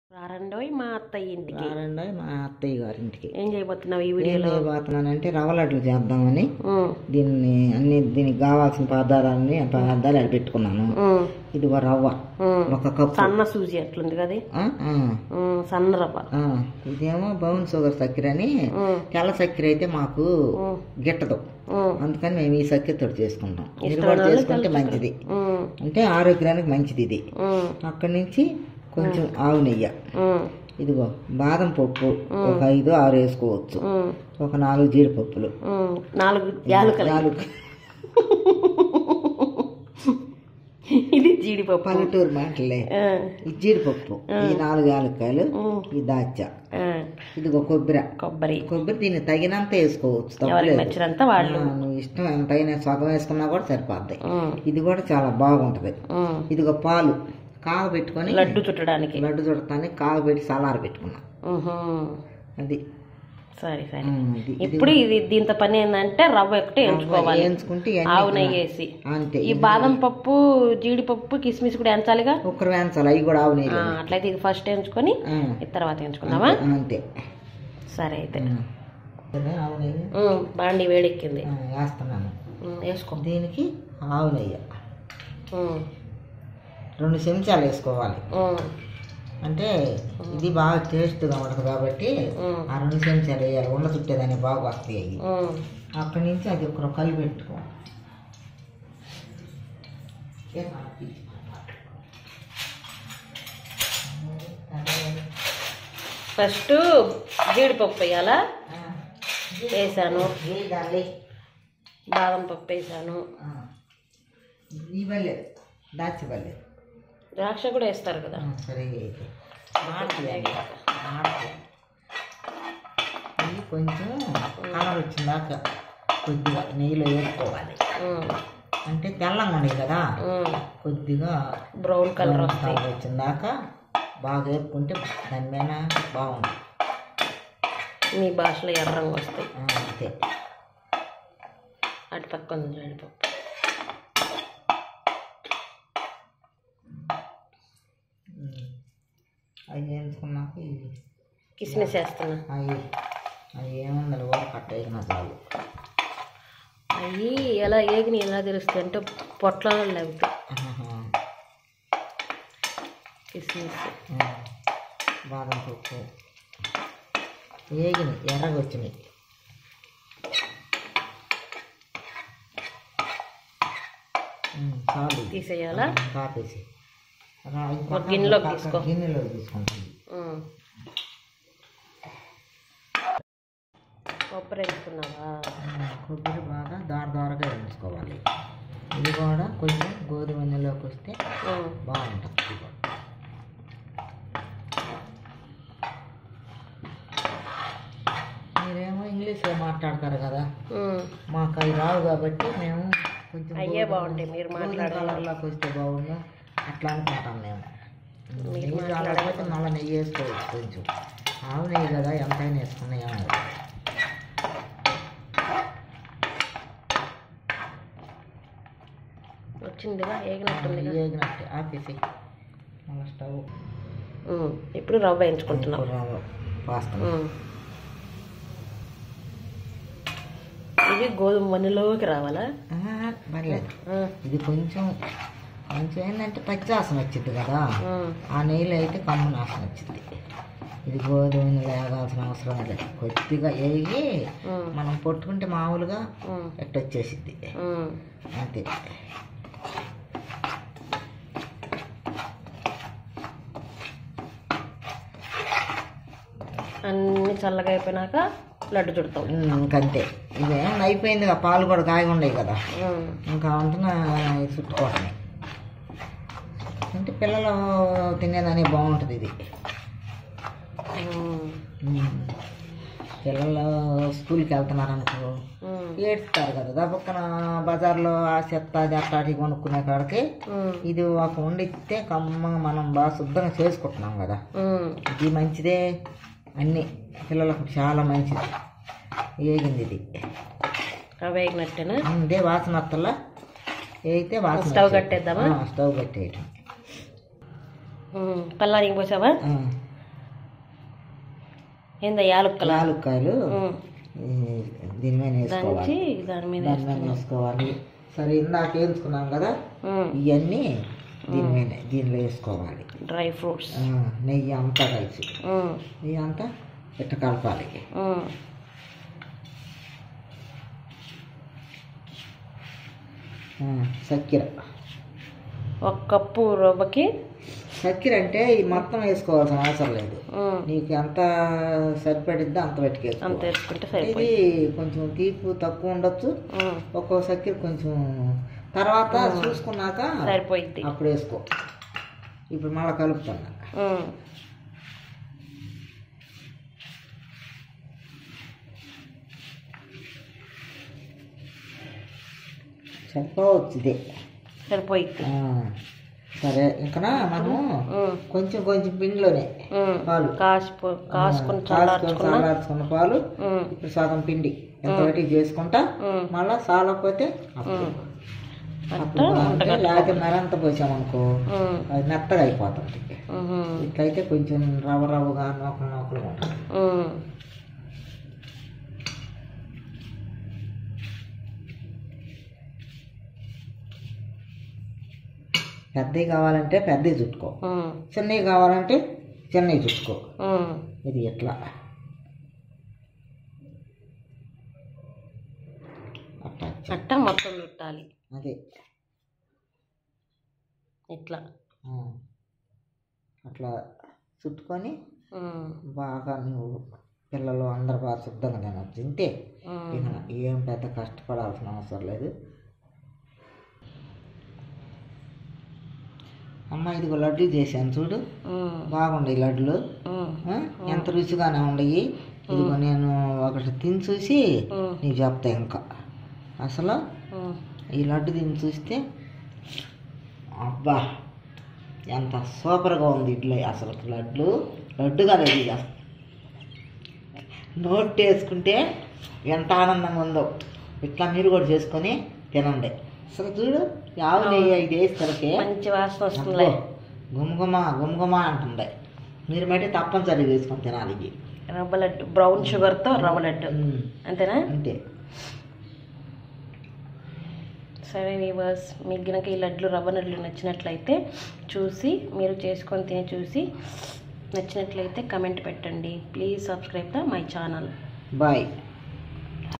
రారండోయ్ మా అత్తయ్య ఇంటికి రారండి మా అత్తయ్య గారింటికి ఏం చేయబోతున్నావు ఈ ఏం వీడియోలో చేయబోతున్నానంటే రవ్వ లడ్లు చేద్దామని ఉమ్, దీన్ని అన్ని దీనికి కావాల్సిన పదార్థాలన్నీ పదార్థాలు అక్కడ పెట్టుకున్నాను ఉమ్, ఇదిగో రవ్వ ఉమ్. ఒక కప్పు సన్న సూజీ ఎట్లుంది కదా ఆ, ఆ, ఉమ్, సన్న రవ్వ ఆ. ఇదేమో బౌన్ షుగర్ చక్కెర అని ఉమ్, తెల్ల చక్కెర అయితే మాకు ఉమ్, గిట్టదు ఉమ్, అందుకని మేము ఈ చక్కెరతో చేసుకుంటాం మీరు ఇష్టమైన కూడా వాళ్ళు చేసుకుంటే తెల్ల మంచిది ఉమ్, అంటే ఆరోగ్యానికి మంచిది ఇది ఉమ్, అక్కడి నుంచి కొంచెం ఆవు నెయ్యి ఉమ్, ఇదిగో బాదం పప్పు ఒక ఐదు ఆరు వేసుకోవచ్చు ఉమ్, ఒక నాలుగు జీడిపప్పులు ఉమ్. నాలుగు యాలకలు నాలుగు ఇది జీడిపప్పు పల్లెటూరు మాటలే ఆ, ఈ జీడిపప్పు ఈ నాలుగు యాలక్కాయలు ఉమ్, ఈ దాచా ఆ, ఇదిగో కొబ్బరి కొబ్బరి కొబ్బరి దీన్ని తగినంత వేసుకోవచ్చు ఎవరికి తప్పలేదు నచ్చినంత వాళ్ళు ఆ, నువ్వు ఇష్టం ఎంత అయినా సగం వేసుకున్నా కూడా సరిపోద్ది ఉమ్, ఇది కూడా చాలా బాగుంటది ఉమ్. ఇదిగో పాలు కాగబెట్టుకొని లడ్డు చుట్టడానికి లడ్డు చుడతానికి కాగబెట్టి సలార పెట్టుకున్నా ఉహు. అది సరే సరే ఉమ్, ఇది ఇప్పుడు ఇది దీంతో పని ఏంటంటే రవ్వ ఒకటి ఎంచుకోవాలి వేయించుకుంటే ఇవన్నీ ఆవు నెయ్యి వేసి అంతే ఈ బాదం పప్పు జీడిపప్పు కిస్మిస్ కూడా ఎంచాలిగా ఒక్కరు వేయించాలి అవి కూడా ఆవు నెయ్యి ఆ, అట్లయితే ఇది ఫస్ట్ ఎంచుకొని ఇది తర్వాత ఎంచుకుందామా అంతే సరే అయితే ఉమ్. సరే, ఆవు నెయ్యి ఉమ్, బాండి వేడెక్కింది ఆ, వేస్తున్నాను ఉమ్, వేసుకో దీనికి ఆవు నెయ్యి ఉమ్, రెండు చెంచాలు వేసుకోవాలి ఉమ్, అంటే ఇది బాగా టేస్ట్గా ఉంటుంది కాబట్టి ఉమ్, ఆ రెండు చెంచాలు వేయాలి ఉండ చుట్టేదాన్ని బాగా వస్తాయి అవి ఉమ్. అక్కడి నుంచి అది ఒక కలిపి పెట్టుకో ఫస్ట్ జీడిపప్పు వేయాలా వేసాను బాదం పప్పు వేసాను ఈ బల్లె దాచి బల్లె ద్రాక్ష కూడా వేస్తారు కదా సరే అయితే మాడుతుంది మాడుతుంది ఇది కొంచెం కలర్ వచ్చిందాక కొద్దిగా నెయ్యిలో వేసుకోవాలి ఉమ్, అంటే తెల్లంగా ఉన్నాయి కదా ఉమ్. కొద్దిగా బ్రౌన్ కలర్ వస్తాయి కలర్ వచ్చిందాక బాగా వేపుకుంటే దాని మీద బాగుంది మీ భాషలో ఎర్ర రంగు వస్తాయి ఆ, అంతే అటు పక్క ఉంది జీడిపప్పు ఉమ్. అవి వేయించుకున్నాక ఇవి కిస్మిస్ వేస్తున్నా అవి అవి ఏముందని కూడా కట్ట వేసిన చాలు అవి ఎలా ఏగిని ఎలా తెలుస్తాయి అంటే పొట్లలో లేవుతాయి ఆహా. కిస్మిస్ ఆ, బాదం పప్పు వేగినాయి ఎర్రగా వచ్చినాయి ఉమ్, చాలు తీసేయాలా కాపేసి రా, ఇది ఒక పక్కన- గిన్నెలోకి పక్కన తీసుకో. గిన్నెలోకి తీసుకుంటాను ఉమ్. కొబ్బరి వేసుకున్నావా కొబ్బరి బాగా దార దారగా వేయించుకోవాలి ఇది కూడా కొంచెం గోధుమ నెలలోకి వస్తే ఉమ్. బాగుంటుంది ఇది కూడా. మీరేమో ఇంగ్లీష్లో మాట్లాడతారు కదా ఉమ్. మాకు అవి రావు కాబట్టి మేము కొంచెం అయ్యే బాగుంటాయి మీరు మాట్లాడే కలర్లోకి వస్తే బాగుండు అట్లా అనుకుంటాం మేము మీరు నెయ్యి కాకపోతే మళ్ళీ నెయ్యి వేసుకోవచ్చు కొంచెం ఆవు నెయ్యి కదా ఎంతైనా వేసుకున్నాయేమో వచ్చిందిగా ఏగినట్టుందిగా నెయ్యి వేగినట్టే ఆపేసి మళ్ళీ స్టవ్ ఉమ్. ఇప్పుడు రవ్వ వేయించుకుంటున్నాం పాస్తాం ఉమ్. ఇది గోధుమ వన్నెలోకి రావాలా పర్లేదు ఆ, ఇది కొంచెం కొంచెం ఏంటంటే పచ్చివాసన వచ్చింది కదా ఉమ్. ఆ నెయ్యిలో అయితే కమ్మ నాశనం వచ్చింది ఇది గోధుమ వేగాల్సిన అవసరం లేదు కొద్దిగా వేగి ఉమ్. మనం పొట్టుకుంటే మామూలుగా ఉమ్. ఎట్ట వచ్చేసిద్ది ఉమ్. అంతే అన్ని చల్లగా అయిపోయినాక లడ్డు చుడతాం ఉమ్, ఇంకంతే ఇదేం అయిపోయింది కదా పాలు కూడా కాగి ఉన్నాయి కదా ఉమ్. ఇంకా ఉంటున్న చుట్టుకోవటమే అంటే పిల్లలు తినేదానికి బాగుంటుంది ఇది ఉమ్. ఉమ్. పిల్లలు స్కూల్కి వెళ్తున్నారు అనుకో ఉమ్. ఏడుస్తారు కదా దబ్బక్కన బజార్లో ఆ చెత్త అది అట్లాంటివి కొనుక్కునే కాడికి ఉమ్. ఇది ఒక వండిస్తే కమ్మగా మనం బాగా శుద్ధంగా చేసుకుంటున్నాం కదా ఉమ్. ఇది మంచిదే అన్నీ పిల్లలకు చాలా మంచిది ఏగింది ఇది అవి వేగినట్టేనా ఇదే వాసన వస్తలా వేయితే వాసన స్టవ్ వచ్చేది. కట్టేద్దామా ఆ, స్టవ్ కట్టేయటం ఉమ్. పల్లానికి పోసావా ఆ, ఏందా యాలక్కల యాలుక్కాయలు ఉమ్. ఈ దీని మీద వేసుకోవాలి దంచి దాని మీద దాని మీద వేసుకోవాలి సరే ఇందాక వేయించుకున్నాం కదా ఉమ్. ఇవన్నీ దీని మీద దీనిలో వేసుకోవాలి డ్రై ఫ్రూట్స్ ఆ, నెయ్యి అంతా కలిసి ఉమ్. నెయ్యి అంతా ఇట్ట కలపాలి ఉమ్. ఆ, చక్కెర ఒక కప్పు రవ్వకి చక్కెర అంటే ఈ మొత్తం వేసుకోవాల్సిన అవసరం లేదు ఉమ్. నీకు ఎంత సరిపడిద్దో అంత అంత పెట్టుకేసుకో వేసుకుంటే ఇది సరిపోయింది కొంచెం తీపి తక్కువ ఉండొచ్చు ఉమ్. ఒక్కో చక్కెర కొంచెం తర్వాత చూసుకున్నాక సరిపోయిద్ది అప్పుడు వేసుకో ఇప్పుడు మళ్ళీ కలుపుతున్నా ఉమ్. సరిపోవచ్చు ఇదే సరిపోయిద్ది ఆ, సరే ఇంకా మనము ఉమ్. కొంచెం కొంచెం పిండిలోనే ఉమ్. పాలు కాసిపో కాసుకుని కాసుకొని చల్లార్చుకున్నా చల్లార్చుకున్న పాలు ఉమ్. ఇప్పుడు సగం పిండి ఎంత ఒకటి చేసుకుంటా ఉమ్. మళ్ళా సాలకపోతే అప్పుడు అప్పుడు అంటే లేకపోతే మరంత పోసామనుకో ఉమ్. అది మెత్తగా అయిపోతుంది ఉహుం. ఇట్లయితే కొంచెం రవ్వ రవ్వగా నోకలు నోకలు ఉంటుంది ఉమ్. పెద్దవి కావాలంటే పెద్దవి చుట్టుకో ఉమ్. చిన్నవి కావాలంటే చిన్నవి చుట్టుకో ఉమ్. ఇది ఎట్లా అట్లా అట్ట మొత్తం చుట్టాలి అదే ఇట్లా ఆ. అట్లా చుట్టుకొని ఉమ్. బాగా నువ్వు పిల్లలు అందరు బాగా శుద్ధంగా తినచ్చు తింటే ఉమ్. ఇక ఏం పెద్ద కష్టపడాల్సిన అవసరం లేదు అమ్మ ఇదిగో లడ్డు చేశాను చూడు ఉమ్. బాగుండే లడ్డులు ఉమ్. ఆ? ఎంత రుచిగానే ఉండయి ఇదిగో నేను ఒకటి తిని చూసి ఉమ్. నీకు చెప్తా ఇంకా అసలు ఉమ్. ఈ లడ్డు తిని చూస్తే అబ్బా ఎంత సూపర్గా ఉంది ఇడ్లీ అసలు లడ్డు లడ్డు కదా ఇది అసలు. నోట్ వేసుకుంటే ఎంత ఆనందంగా ఉందో ఇట్లా మీరు కూడా చేసుకొని తినండి అసలు చూడు ఆవు నెయ్యి ఇది వేసరికి మంచి వాసన వస్తుంది గుమగుమ గుమగుమ అంటుంది మీరు మట్టి తప్పనిసరిగా వేసుకొని తినాలి ఇది రవ్వ లడ్డు బ్రౌన్ షుగర్తో రవ్వ లడ్డు ఉమ్, అంతేనా అంతే సరే వీవర్స్ మీకు గనక ఈ లడ్లు రవ్వ లడ్లు నచ్చినట్లయితే చూసి మీరు చేసుకొని తిని చూసి నచ్చినట్లయితే కమెంట్ పెట్టండి please subscribe the my channel bye